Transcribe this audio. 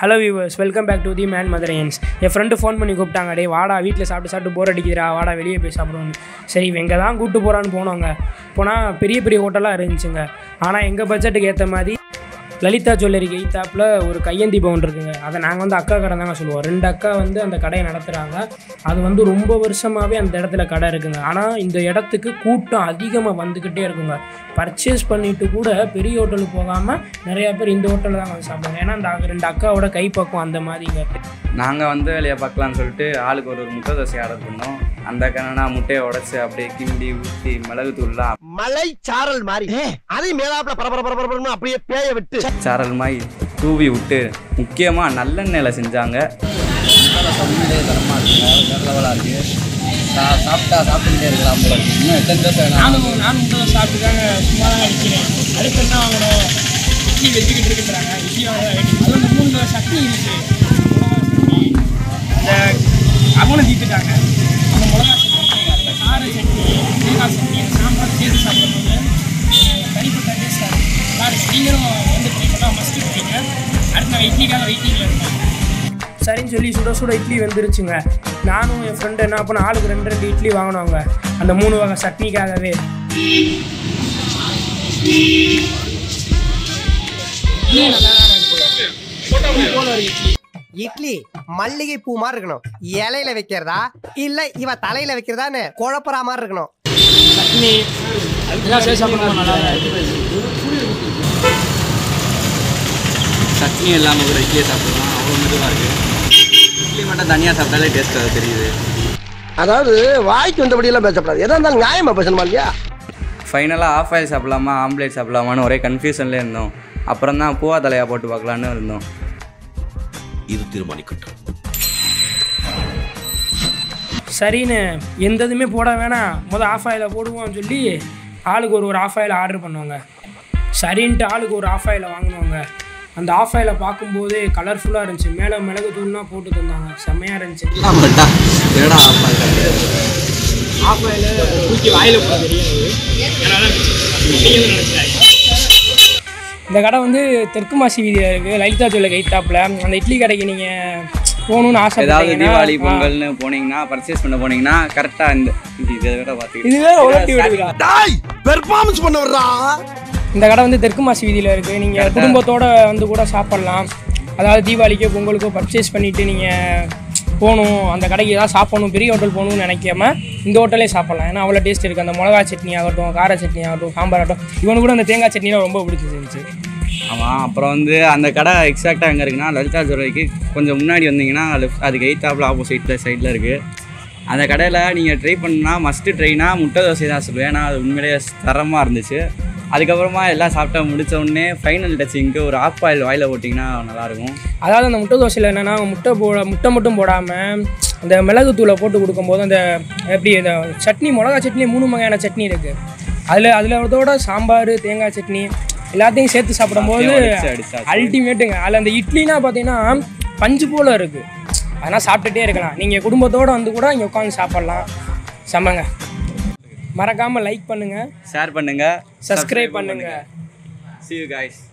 hello viewers welcome back to the man Maduraians என் friend phone பண்ணி கூப்பிட்டாங்க டே வாடா வீட்டில் சாப்பிட்டு சாப்பிட்டு போர் அடிக்குதுடா வாடா வெளியே போய் சாப்பிடுவோம் சரி எங்கே தான் கூப்பிட்டு போகிறான்னு போனோங்க போனால் பெரிய பெரிய ஹோட்டலாக இருந்துச்சுங்க ஆனால் எங்கள் பட்ஜெட்டுக்கு ஏற்ற மாதிரி லலிதா ஜுவல்லரிக்கு எய்த்தாப்பில் ஒரு கையேந்தி பவுன் இருக்குங்க அதை நாங்கள் வந்து அக்கா கடை தாங்க சொல்லுவோம் ரெண்டு அக்கா வந்து அந்த கடையை நடத்துகிறாங்க அது வந்து ரொம்ப வருஷமாகவே அந்த இடத்துல கடை இருக்குங்க ஆனால் இந்த இடத்துக்கு கூட்டம் அதிகமாக வந்துக்கிட்டே இருக்குங்க பர்ச்சேஸ் பண்ணிட்டு கூட பெரிய ஹோட்டலுக்கு போகாமல் நிறையா பேர் இந்த ஹோட்டலில் தான் வந்து சாப்பிடுவாங்க ஏன்னா அந்த ரெண்டு அக்காவோட கைப்பக்கம் அந்த மாதிரிங்க நாங்கள் வந்து வேலையை பார்க்கலான்னு சொல்லிட்டு ஆளுக்கு ஒரு ஒரு முட்டை தோசை ஆர்டர் பண்ணோம் அந்த கண்ணனா முட்டையை உடச்சி அப்படியே கிண்டி ஊற்றி மிளகு தூள்லாம் மலை சாரல் மாதிரி அதையும் மேலாப்புல பரபர பரபரன்னு அப்படியே பேய விட்டு சாரல் மாதிரி தூவி விட்டு முக்கியமாக நல்லெண்ணெயில் செஞ்சாங்க உண்மையிலே தரமாக இருக்குங்க வேறு லெவலாக இருக்குது சா சாப்பிட்டா சாப்பிட்டுக்கிட்டே இருக்கலாம் போல இருக்கு இன்னும் எத்தனை தோசை வேணாலும் நானும் நானும் முட்டை சாப்பிட்டு தாங்க சும்மா தான் அடிக்கிறேன் அடுத்து என்ன வாங்கணும் இட்லி வச்சுக்கிட்டு இருக்குன்றாங்க இட்லி வாங்க அதுவும் இந்த மூணு தடவை சட்னி இருக்கு அந்த அவனும் தீர்த்துட்டாங்க அந்த மிளகா சட்னி அந்த கார சட்னி தேங்காய் சட்னி அந்த சாம்பார் சேர்த்து சாப்பிடும்போது அஹ், தனிப்பட்ட டேஸ்ட்டாக இருக்கும் நல்லா இருக்கு நீங்களும் வந்து ட்ரை பண்ணால் மஸ்ட்டு போயிங்க அடுத்து நான் இட்லிக்காக வெயிட்டிங்கில் இருக்கேன் சரின்னு சொல்லி சுட சுட இட்லி வந்துருச்சுங்க நானும் என் ஃப்ரெண்டு என்ன பண்ண ஆளுக்கு ரெண்டு ரெண்டு இட்லி வாங்கினோங்க அந்த மூணு வகை சட்னிக்காகவே இட்லி மல்லிகை பூ மாதிரி இருக்கணும் இலையில வைக்கிறதா இல்ல இவ தலையில வைக்கிறதான்னு குழப்பறா மாதிரி இருக்கணும் சட்னி எல்லாம் சேர்த்து சாப்பிடும்போது நல்லா சட்னி இல்லாமல் கூட இட்லியை சாப்பிடலாம் அவ்வளோ மெதுவாக இருக்குது இட்லி மட்டும் தனியாக சாப்பிட்டாலே டேஸ்ட் தெரியுது அதாவது வாய்க்கு வந்தபடி எல்லாம் பேசப்படாது எதா இருந்தாலும் நியாயமா பேசணுமா இல்லையா ஃபைனலாக ஆஃப் ஆயில் சாப்பிடலாமா ஆம்லேட் சாப்பிடலாமான்னு ஒரே கன்ஃபியூஷன்லேயே இருந்தோம் அப்புறம் தான் பூவா தலையாக போட்டு பார்க்கலான்னு இருந்தோம் இது தீர்மானிக்கட்டும் சரின்னு எந்த இதுவுமே போட வேணாம் முதல் ஆஃப் ஆயில போடுவோம்னு சொல்லி ஆளுக்கு ஒரு ஒரு ஆஃப் ஆயில் ஆர்டர் பண்ணுவாங்க சரின்ட்டு ஆளுக்கு ஒரு ஆஃப் ஆயில வாங்கினவங்க அந்த ஆஃப் ஆயில பார்க்கும்போது கலர்ஃபுல்லாக இருந்துச்சு மேலே மிளகு தூள்லாம் போட்டு தந்தாங்க செம்மையாக இருந்துச்சு பட்டா என்னடா ஆஃப் ஆகுது ஆஃப் ஆயில தூக்கி வாயில போட இந்த கடை வந்து தெற்கு மாசி வீதியில் இருக்குது லலிதா ஜுவல்ல கைத்தாப்பில் அந்த இட்லி கடைக்கு நீங்கள் போகணுன்னு ஏதாவது ஆசைப்பட்டீங்கன்னா தீபாவளி ஆ, பொங்கல்னு போனீங்கன்னா பர்ச்சேஸ் பண்ண போனீங்கன்னா கரெக்டாக இந்த இது இதை விட பார்த்துக்கிட்டு இது வேற உலர்த்தி விடுதா டாய் பெர்ஃபார்மன்ஸ் பண்ண வர்றா இந்த கடை வந்து தெற்கு மாசி வீதியில் இருக்குது நீங்கள் குடும்பத்தோட வந்து கூட சாப்பிட்லாம் அதாவது தீபாவளிக்கோ பொங்கலுக்கோ பர்ச்சேஸ் பண்ணிவிட்டு நீங்கள் போகணும் அந்த கடைக்கு ஏதாவது சாப்பிடணும் பெரிய ஹோட்டல் போகணும்னு நினைக்காம இந்த ஹோட்டலே சாப்பிட்லாம் ஏன்னா அவ்வளோ டேஸ்ட் இருக்குது அந்த மிளகா சட்னி ஆகட்டும் கார சட்னி ஆகட்டும் சாம்பார் ஆகட்டும் இவனு கூட அந்த தேங்காய் சட்னிலாம் ரொம்ப பிடிச்சிருந்துச்சு ஆமாம் அப்புறம் வந்து அந்த கடை எக்ஸாக்டாக எங்கே இருக்குன்னா லலிதா ஜுவல்லரிக்கு கொஞ்சம் முன்னாடி வந்தீங்கன்னா லெஃப்ட் அதுக்கு எயித்தாப்பில் ஆப்போசிட்டில் சைடில் இருக்குது அந்த கடையில் நீங்கள் ட்ரை பண்ணால் மஸ்ட்டு ட்ரைனா முட்டை தோசை தான் சொல்லுவேன் ஏன்னா அது உண்மையிலேயே தரமாக இருந்துச்சு அதுக்கப்புறமா எல்லாம் சாப்பிட்டா முடிச்ச உடனே ஃபைனல் டச்சிங்க்கு ஒரு ஆஃப் ஆயில் வாயில் போட்டிங்கன்னா நல்லாயிருக்கும் அதாவது அந்த முட்டை தோசையில் என்னென்னா முட்டை போட முட்டை மட்டும் போடாமல் அந்த மிளகு தூளை போட்டு கொடுக்கும்போது அந்த எப்படி இந்த சட்னி மிளகா சட்னி மூணு வகையான சட்னி இருக்குது அதில் அதில் அதோட சாம்பார் தேங்காய் சட்னி எல்லாத்தையும் சேர்த்து சாப்பிடும்போது அடிச்சு அடிச்சு அல்டிமேட்டுங்க அதில் அந்த இட்லினா பார்த்தீங்கன்னா பஞ்சு போல் இருக்குது அதனால் சாப்பிட்டுட்டே இருக்கலாம் நீங்கள் குடும்பத்தோடு வந்து கூட இங்கே உட்காந்து சாப்பிட்லாம் செம்மங்க மறக்காமல் லைக் பண்ணுங்கள் ஷேர் பண்ணுங்கள் சப்ஸ்கிரைப் பண்ணுங்கள் see you guys